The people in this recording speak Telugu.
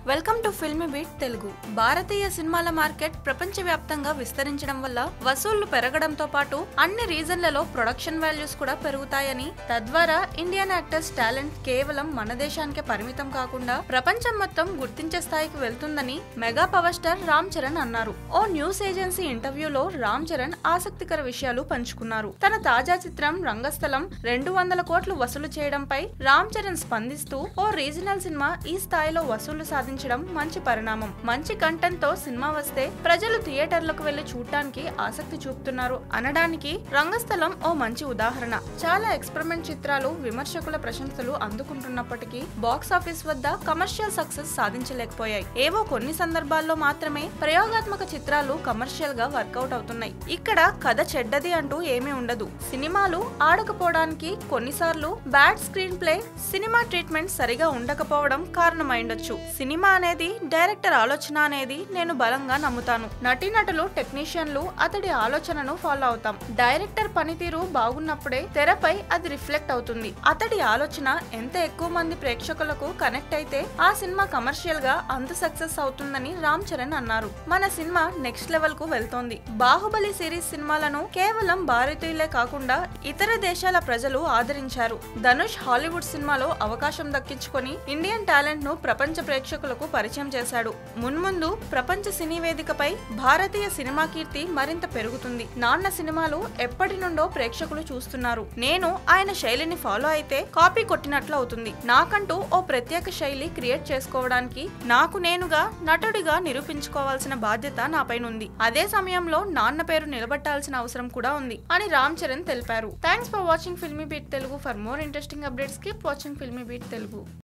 welcome to Filmibeat Telugu భారతీయ సినిమాల మార్కెట్ ప్రపంచవ్యాప్తంగా విస్తరించడం వల్ల వసూళ్లు పెరగడంతో పాటు అన్ని రీజన్లలో ప్రొడక్షన్ వాల్యూస్ కూడా పెరుగుతాయని తద్వారా ఇండియన్ యాక్టర్స్ టాలెంట్ కేవలం మన దేశానికే పరిమితం కాకుండా ప్రపంచం మొత్తం గుర్తించే స్థాయికి వెళ్తుందని mega power star Ram Charan అన్నారు ఓ న్యూస్ ఏజెన్సీ ఇంటర్వ్యూలో రామ్ చరణ్ ఆసక్తికర విషయాలు పంచుకున్నారు తన తాజా చిత్రం రంగస్థలం రెండు వందల కోట్లు వసూలు చేయడంపై రామ్ చరణ్ స్పందిస్తూ ఓ రీజనల్ సినిమా ఈ స్థాయిలో వసూలు సాధించడం మంచి పరిణామం మంచి కంటెంట్ తో సినిమా వస్తే ప్రజలు థియేటర్లకు వెళ్లి చూడటానికి ఆసక్తి చూపుతున్నారు అనడానికి రంగస్థలం ఓ మంచి ఉదాహరణ చాలా ఎక్స్పెరిమెంట్ చిత్రాలు విమర్శకుల ప్రశంసలు అందుకుంటున్నప్పటికీ బాక్స్ ఆఫీస్ వద్ద కమర్షియల్ సక్సెస్ సాధించలేకపోయాయి ఏవో కొన్ని సందర్భాల్లో మాత్రమే ప్రయోగాత్మక చిత్రాలు కమర్షియల్ గా వర్కౌట్ అవుతున్నాయి ఇక్కడ కథ చెడ్డది అంటూ ఏమీ ఉండదు సినిమాలు ఆడకపోవడానికి కొన్నిసార్లు bad screenplay cinema treatment సరిగా ఉండకపోవడం కారణమైండొచ్చు సినిమా అనేది డైరెక్టర్ ఆలోచన అనేది నేను బలంగా నమ్ముతాను నటీనటులు టెక్నీషియన్లు అతడి ఆలోచనను ఫాలో అవుతాం డైరెక్టర్ పనితీరు బాగున్నప్పుడే తెరపై అది రిఫ్లెక్ట్ అవుతుంది అతడి ఆలోచన ఎంత ఎక్కువ మంది ప్రేక్షకులకు కనెక్ట్ అయితే ఆ సినిమా కమర్షియల్ గా అంత సక్సెస్ అవుతుందని రామ్ చరణ్ అన్నారు మన సినిమా నెక్స్ట్ లెవెల్ కు వెళ్తోంది బాహుబలి సిరీస్ సినిమాలను కేవలం భారతీయులే కాకుండా ఇతర దేశాల ప్రజలు ఆదరించారు ధనుష్ హాలీవుడ్ సినిమాలో అవకాశం దక్కించుకొని ఇండియన్ టాలెంట్ ను ప్రపంచ ప్రేక్షకులకు పరిచయం చేశాడు మున్ముందు ప్రపంచ సినీ వేదికపై భారతీయ సినిమా కీర్తి మరింత పెరుగుతుంది నాన్న సినిమాలు ఎప్పటి నుండో ప్రేక్షకులు చూస్తున్నారు నేను ఆయన శైలిని ఫాలో అయితే కాపీ కొట్టినట్లు అవుతుంది నాకంటూ ఓ ప్రత్యేక శైలి క్రియేట్ చేసుకోవడానికి నాకు నేనుగా నటుడిగా నిరూపించుకోవాల్సిన బాధ్యత నాపైనుంది అదే సమయంలో నాన్న పేరు నిలబెట్టాల్సిన అవసరం కూడా ఉంది అని రామ్ చరణ్ తెలిపారు thanks for watching Filmibeat Telugu for more interesting updates keep watching Filmibeat Telugu